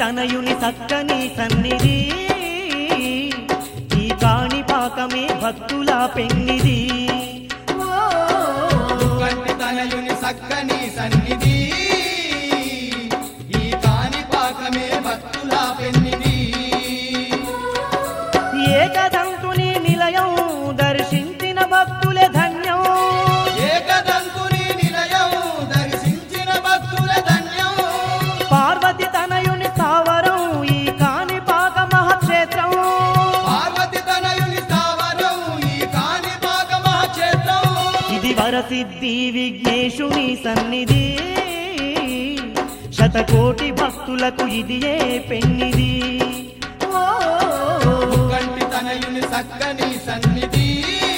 తనయుని సక్కని సన్నిధి ఈ కాణి పాకమే భక్తుల పెన్నిది ఓ, కంటి తనయుని సక్కని సన్నిధి ఈ కాణిపాకమే భక్తుల పెన్నిది ఏకదంతుని నిలయం దర్శించిన భక్తులే ధన్యం ఏకదంతుని నిలయం దర్శించిన భక్తుల ధన్యం పార్వతి తనయుని స్థావరం ఈ కాణిపాక మహాక్షేత్రం పార్వతి తనయుని స్థావరం ఈ కాణిపాక మహాక్షేత్రం ఇది వరసిద్ధి విఘ్నేశుని సన్నిధి శతకోటి భక్తులకు ఇది ఏ పెన్నిది ఓ, కంటి తనయుని సక్కని సన్నిధి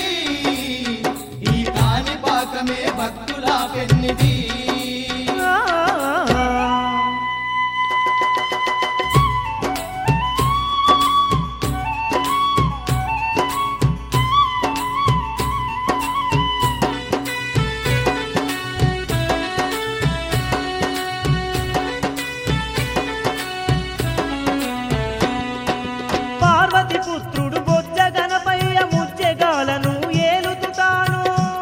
ఈ కాణిపాకమే భక్తుల పెన్నిది ఆ. పార్వతి పుత్రుడు బొజ్జ గణపయ్య ముజ్జెగాలను ఏలుతుతాను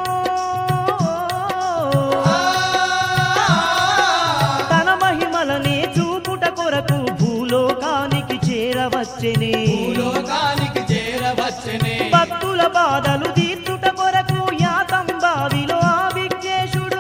తన మహిమలనే చూపుట కొరకు భూలోకానికి చేరవచ్చెనే భూలోకానికి చేరవచ్చనే భక్తుల బాధలు తీర్చుట కొరకు యాతం బావిలో ఆ విఘ్నేశుడు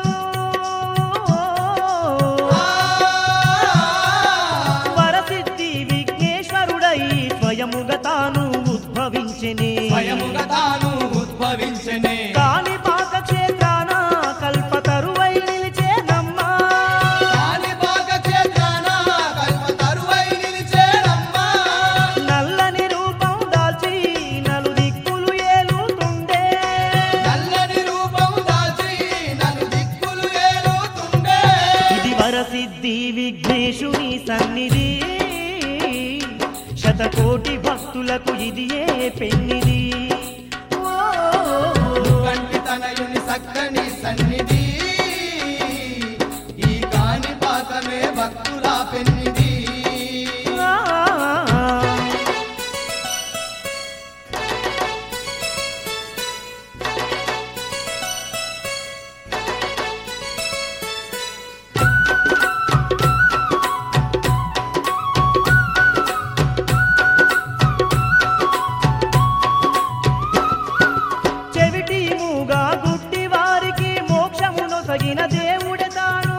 వరసిద్ధి విఘ్నేశ్వరుడై స్వయముగా తాను ఉద్భవించెనే స్వయముగా తాను ఉద్భవించనే కాణిపాక క్షేత్రాన కల్పతరువై నిలిచేనమ్మా కాణిపాక క్షేత్రాన కల్ప తరువై నిలిచేరమ్మా నల్లని రూపం దాల్చి నలు దిక్కులు ఏలుతుండే నల్లని రూపం దాల్చి నన్ను దిక్కులు ఏలుతుండే ఇది వరసిద్ధి విఘ్నేశుని సన్నిధి శతకోటి భక్తులకు ఇది ఏ పెన్నిది ఓ, కంటి తనయుని సక్కని సన్నిధి ఈ కాణిపాకమే భక్తుల పెన్నిది ఆ. చెవిటి మూగా గుడ్డి వారికి మోక్షమును తగిన దేవుడే తాను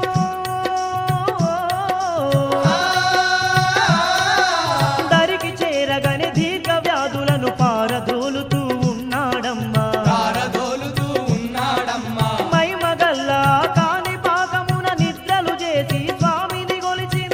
దరికి చేరగని దీర్ఘ వ్యాధులను పారదోలుతూ ఉన్నాడమ్మా కారదోలుతూ ఉన్నాడమ్మా మైమగల్ల కాని పాకమున నిద్రలు చేసి స్వామిని గొలిచిన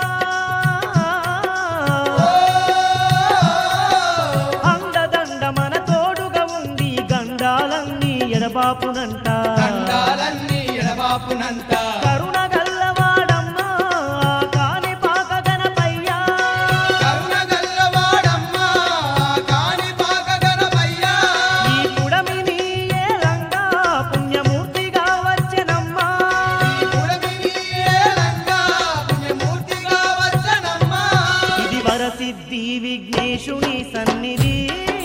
అండదండ మన తోడుగా ఉండి గండాలన్నీ ఎడబాపునంట దండాలన్నీ ఎడబాపునంత కరుణ గల్లవాడమ్మా కాని పాక గణపయ్యా కరుణ గల్లవాడమ్మా కాణిపాక గణపయ్యా ఈ పుడమిని ఏలంగా పుణ్యమూర్తిగా వచ్చెనమ్మా పుడమిని ఏలంగా పుణ్యమూర్తిగా వచ్చనమ్మా ఇది వరసిద్ధి విఘ్నేశుని సన్నిధి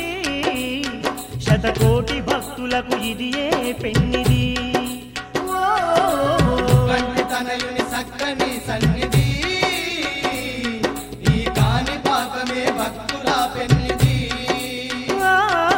శతకోటి భక్తులకు ఇది ఏ పెన్నిది ఓ, కంటి తనయుని సక్కని సన్నిధి ఈ కాణిపాకమే భక్తుల పెన్నిది ఆ.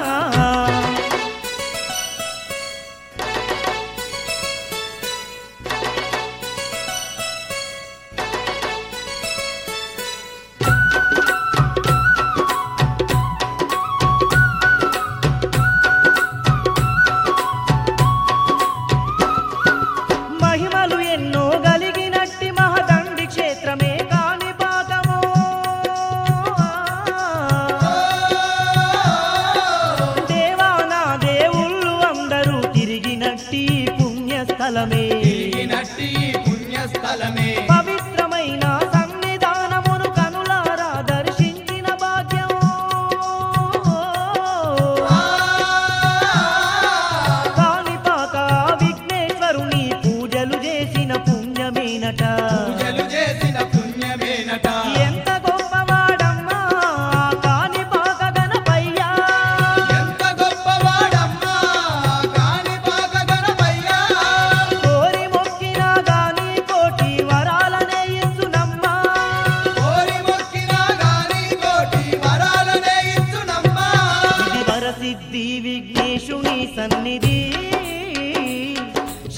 మహిమలు ఎన్నో గలిగినట్టి మహదండి క్షేత్రమే కాని పాకము దేవానా దేవుళ్ళు అందరూ తిరిగినట్టి పుణ్యస్థలమే తిరిగినట్టి పుణ్యస్థలమే పవిత్రమైన సన్నిధానమును కనులారా దర్శించిన భాగ్యం కాణిపాక విఘ్నేశ్వరుని పూజలు చేసిన పుణ్యమేనట పూజలు చేసిన పుణ్యమేనట ఎంత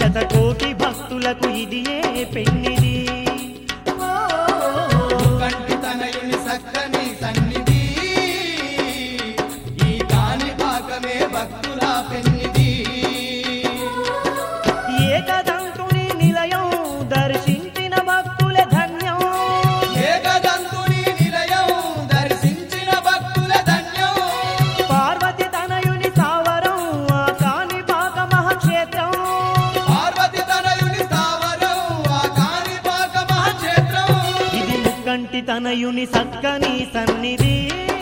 శతకోటి భక్తులకు ఇదియే పెన్నిది ఓ, కంటి తనయుని సక్కని సన్నిధి ఈ కాని పాకమే భక్తుల పెన్నిది ఏకదంతుని నిలయం దర్శించిన భక్తుల ధన్యం ఏకదంతుని నిలయం దర్శించిన భక్తుల ధన్యం పార్వతి తనయుని సావరం ఆ కాణిపాక మహాక్షేత్రం పార్వతి తనయుని స్థావరం ఆ కాని పాక మహాక్షేత్రం ఇది ముక్కంటి తనయుని సక్కని సన్నిధి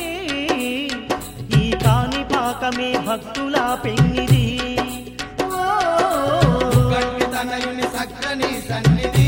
ఈ కాణిపాకమే భక్తుల పెన్నిది ఓ, కంటి తనయుని సక్కని సన్నిధి